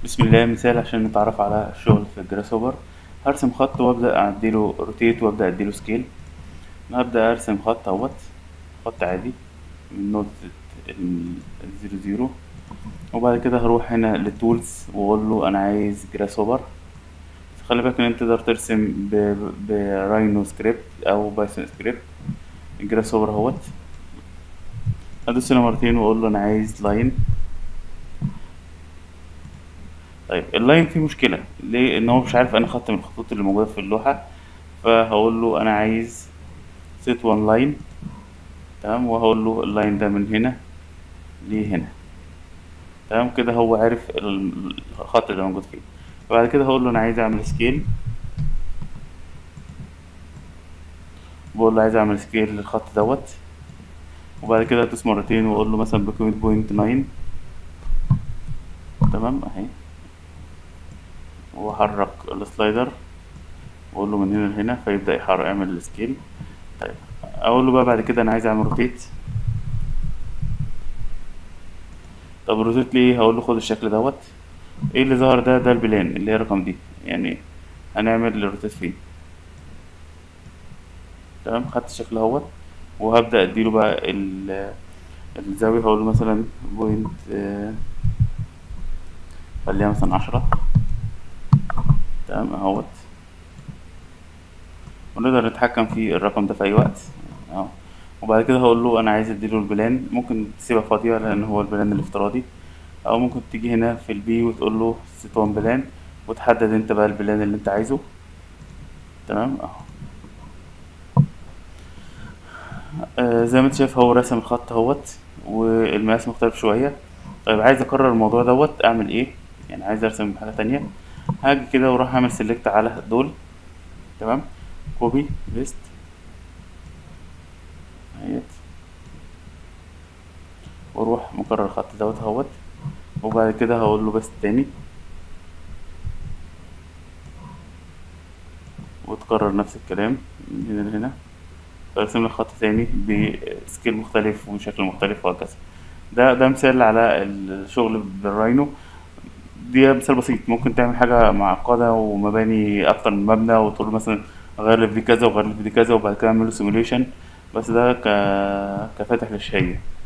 بسم الله مثال عشان نتعرف على الشغل في الجراس هوبر هرسم خط وابدأ اعدله روتيت وابدأ اديله سكيل هبدأ ارسم خط اهوت خط عادي من نقطة ال- الزيرو زيرو وبعد كده هروح هنا للتولز واقول له انا عايز جراس هوبر خلي بالك ان انت تقدر ترسم ب- براينو سكريبت او بايثون سكريبت الجراس هوبر اهوت هدوس هنا مرتين واقول له انا عايز لاين طيب اللاين فيه مشكلة ليه؟ إن هو مش عارف أنا خط من الخطوط اللي موجودة في اللوحة فهقول له أنا عايز set one line تمام وهقول له اللاين ده من هنا لهنا تمام كده هو عارف ال- الخط اللي موجود فيه وبعد كده هقول له أنا عايز أعمل سكيل بقول له عايز أعمل سكيل للخط دوت وبعد كده أدوس مرتين وأقول له مثلا بقيمة بوينت ناين تمام أهي وأحرك السلايدر واقول له من هنا لهنا فيبدأ يحرك يعمل السكيل طيب اقول له بقى بعد كده انا عايز اعمل روتيت طب روتيت ليه هقول له خد الشكل دوت ايه اللي ظهر ده ده البلان اللي هي رقم دي يعني هنعمل الروتيت فين تمام خدت الشكل اهوت وهبدأ اديله بقى ال- الزاوية هقول له مثلا بوينت آه، خليها مثلا عشرة تمام اهوت ونقدر نتحكم في الرقم ده في اي وقت اه وبعد كده هقول له انا عايز اديله البلان ممكن تسيبها فاضيه لان هو البلان الافتراضي او ممكن تيجي هنا في البي وتقول له سيت وان بلان وتحدد انت بقى البلان اللي انت عايزه تمام اهو آه زي ما انت شايف هو رسم الخط اهوت والمقاس مختلف شويه طيب عايز اكرر الموضوع دوت اعمل ايه يعني عايز ارسم حاجه تانية هاجي كده واروح اعمل سيلكت على دول تمام كوبي بيست اهيت واروح مكرر الخط دوت اهوت وبعد كده هقول له بس تاني وتكرر نفس الكلام من هنا لهنا فارسم لك خط تاني بسكيل مختلف وشكل مختلف وهكذا ده ده مثال على الشغل بالراينو دي مثال بسيط ممكن تعمل حاجة معقدة ومباني أكتر من مبنى وتقول له مثلا غير لي في دي كذا وغير لي في دي كذا وبعد كده اعمل له سيموليشن بس ده ك... كفاتح للشهية